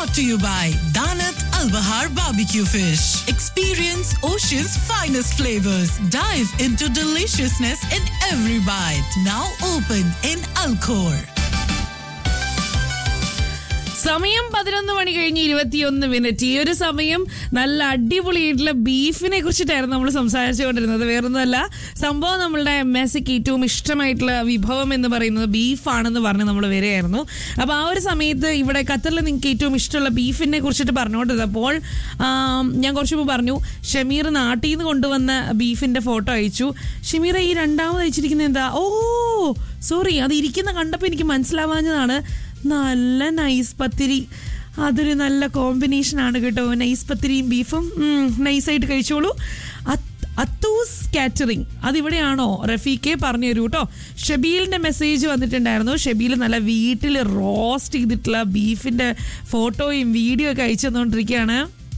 brought to you by Danat Al Bahar Barbecue Fish. Experience Ocean's finest flavors. Dive into deliciousness in every bite. Now open in Alcor. സമയം പതിനൊന്ന് മണി കഴിഞ്ഞ് ഇരുപത്തിയൊന്ന് minute ഈ ഒരു സമയം നല്ല അടിപൊളിയായിട്ടുള്ള ബീഫിനെ കുറിച്ചിട്ടായിരുന്നു നമ്മൾ സംസാരിച്ചുകൊണ്ടിരുന്നത് വേറൊന്നുമല്ല സംഭവം നമ്മളുടെ എം എസ് സിക്ക് ഏറ്റവും ഇഷ്ടമായിട്ടുള്ള വിഭവം എന്ന് പറയുന്നത് ബീഫാണെന്ന് പറഞ്ഞ് നമ്മൾ വരികയായിരുന്നു അപ്പോൾ ആ ഒരു സമയത്ത് ഇവിടെ ഖത്തറിൽ നിങ്ങൾക്ക് ഏറ്റവും ഇഷ്ടമുള്ള ബീഫിനെ കുറിച്ചിട്ട് പറഞ്ഞുകൊണ്ടിരുന്നപ്പോൾ ആം, ഞാൻ കുറച്ച് മുമ്പ് പറഞ്ഞു ഷമീർ നാട്ടിൽ നിന്ന് കൊണ്ടുവന്ന ബീഫിന്റെ ഫോട്ടോ അയച്ചു ഷമീർ ഈ രണ്ടാമത് അയച്ചിരിക്കുന്നത് എന്താ ഓ സോറി അത് ഇരിക്കുന്ന കണ്ടപ്പോൾ എനിക്ക് മനസ്സിലാവാഞ്ഞതാണ് നല്ല നൈസ് പത്തിരി അതൊരു നല്ല കോമ്പിനേഷൻ ആണ് കേട്ടോ നൈസ് പത്തിരിയും ബീഫും നൈസായിട്ട് കഴിച്ചോളൂ അത്- അത്തൂസ് കാറ്ററിംഗ് അതിവിടെയാണോ റഫീഖെ പറഞ്ഞു തരൂ കേട്ടോ ഷബീലിന്റെ മെസ്സേജ് വന്നിട്ടുണ്ടായിരുന്നു ഷബീൽ നല്ല വീട്ടിൽ റോസ്റ്റ് ചെയ്തിട്ടുള്ള ബീഫിന്റെ ഫോട്ടോയും വീഡിയോ ഒക്കെ അയച്ചു തന്നുകൊണ്ടിരിക്കുകയാണ്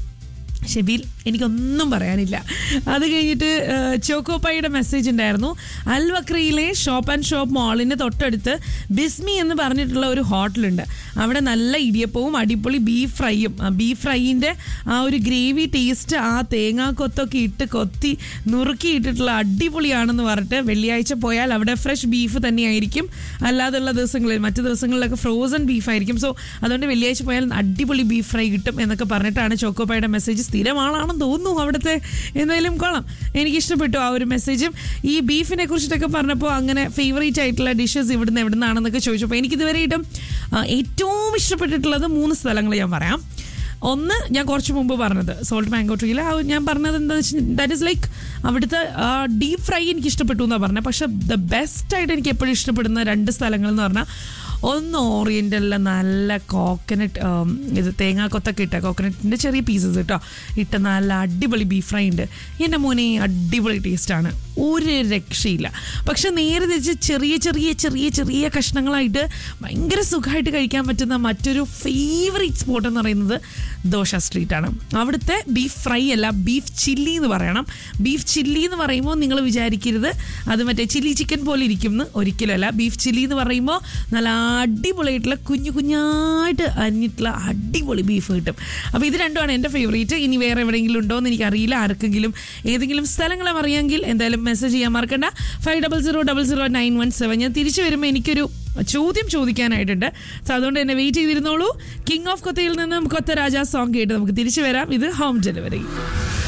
ഷബീൽ എനിക്കൊന്നും പറയാനില്ല അത് കഴിഞ്ഞിട്ട് ഏഹ്, ചോക്കോപ്പായുടെ മെസ്സേജ് ഉണ്ടായിരുന്നു അൽ വക്രയിലെ ഷോപ്പ് ആൻഡ് ഷോപ്പ് മാളിന് തൊട്ടടുത്ത് ബിസ്മി എന്ന് പറഞ്ഞിട്ടുള്ള ഒരു ഹോട്ടലുണ്ട് അവിടെ നല്ല ഇടിയപ്പവും അടിപൊളി ബീഫ് ഫ്രൈയും ആ ബീഫ് ഫ്രൈയിൻ്റെ ആ ഒരു ഗ്രേവി ടേസ്റ്റ് ആ തേങ്ങാക്കൊത്തൊക്കെ ഇട്ട് കൊത്തി നുറുക്കി ഇട്ടിട്ടുള്ള അടിപൊളിയാണെന്ന് പറഞ്ഞിട്ട് വെള്ളിയാഴ്ച പോയാൽ അവിടെ ഫ്രഷ് ബീഫ് തന്നെയായിരിക്കും അല്ലാതുള്ള ദിവസങ്ങളിൽ മറ്റു ദിവസങ്ങളിലൊക്കെ ഫ്രോസൺ ബീഫായിരിക്കും സോ അതുകൊണ്ട് വെള്ളിയാഴ്ച പോയാൽ അടിപൊളി ബീഫ് ഫ്രൈ കിട്ടും എന്നൊക്കെ പറഞ്ഞിട്ടാണ് ചോക്കോപ്പായുടെ മെസ്സേജ് സ്ഥിരം ആളാണെന്ന് തോന്നുന്നു അവിടുത്തെ എന്തായാലും കൊള്ളാം എനിക്ക് ഇഷ്ടപ്പെട്ടു ആ ഒരു മെസ്സേജും ഈ ബീഫിനെ കുറിച്ചിട്ടൊക്കെ പറഞ്ഞപ്പോൾ അങ്ങനെ ഫേവറേറ്റ് ആയിട്ടുള്ള ഡിഷസ് ഇവിടുന്ന് എവിടെ നിന്നാണെന്നൊക്കെ ചോദിച്ചപ്പോൾ എനിക്ക് ഇതുവരെയായിട്ടും ആ, ഏറ്റവും ഇഷ്ടപ്പെട്ടിട്ടുള്ളത് മൂന്ന് സ്ഥലങ്ങൾ ഞാൻ പറയാം ഒന്ന് ഞാൻ കുറച്ച് മുമ്പ് പറഞ്ഞത് സോൾട്ട് മാംഗോ ട്രീയിൽ ഞാൻ പറഞ്ഞത് എന്താണെന്ന് വെച്ചാൽ ദാറ്റ് ഇസ് ലൈക്ക് അവിടുത്തെ ഡീപ്പ് ഫ്രൈ എനിക്ക് ഇഷ്ടപ്പെട്ടു എന്നാണ് പറഞ്ഞത് പക്ഷെ ദ ബെസ്റ്റ് ആയിട്ട് എനിക്ക് എപ്പോഴും ഇഷ്ടപ്പെടുന്ന രണ്ട് സ്ഥലങ്ങൾ എന്ന് പറഞ്ഞാൽ ഒന്ന് ഓറിയൻ്റലിലെ നല്ല കോക്കനട്ട് ഇത് തേങ്ങാക്കൊത്തൊക്കെ ഇട്ട കോക്കനട്ടിൻ്റെ ചെറിയ പീസസ് കേട്ടോ ഇട്ട നല്ല അടിപൊളി ബീഫ് ഫ്രൈ ഉണ്ട് എൻ്റെ മോനെ അടിപൊളി ടേസ്റ്റാണ് ഒരു രക്ഷയില്ല പക്ഷെ നേരെ തിരിച്ച് ചെറിയ ചെറിയ ചെറിയ ചെറിയ കഷ്ണങ്ങളായിട്ട് ഭയങ്കര സുഖമായിട്ട് കഴിക്കാൻ പറ്റുന്ന മറ്റൊരു ഫേവറേറ്റ് സ്പോട്ട് എന്ന് പറയുന്നത് ദോശ സ്ട്രീറ്റ് ആണ് അവിടുത്തെ ബീഫ് ഫ്രൈ അല്ല ബീഫ് ചില്ലി എന്ന് പറയണം ബീഫ് ചില്ലി എന്ന് പറയുമ്പോൾ നിങ്ങൾ വിചാരിക്കരുത് അത് മറ്റേ ചില്ലി ചിക്കൻ പോലെ ഇരിക്കും ഒരിക്കലല്ല ബീഫ് ചില്ലി എന്ന് പറയുമ്പോൾ നല്ല അടിപൊളിയായിട്ടുള്ള കുഞ്ഞു കുഞ്ഞായിട്ട് അരിഞ്ഞിട്ടുള്ള അടിപൊളി ബീഫ് കിട്ടും അപ്പോൾ ഇത് രണ്ടുമാണ് എൻ്റെ ഫേവറേറ്റ് ഇനി വേറെ എവിടെയെങ്കിലും ഉണ്ടോ എന്ന് എനിക്കറിയില്ല ആർക്കെങ്കിലും ഏതെങ്കിലും സ്ഥലങ്ങളെ അറിയാമെങ്കിൽ എന്തായാലും മെസ്സേജ് ചെയ്യാൻ മറക്കണ്ട five double zero double zero nine one seven ഞാൻ തിരിച്ചു വരുമ്പോൾ എനിക്കൊരു ചോദ്യം ചോദിക്കാനായിട്ടുണ്ട് സോ അതുകൊണ്ട് തന്നെ വെയിറ്റ് ചെയ്തിരുന്നോളൂ കിങ് ഓഫ് കൊത്തയിൽ നിന്നും കൊത്ത രാജ സോങ് കേട്ട് നമുക്ക് തിരിച്ചു വരാം ഇത് ഹോം ഡെലിവറി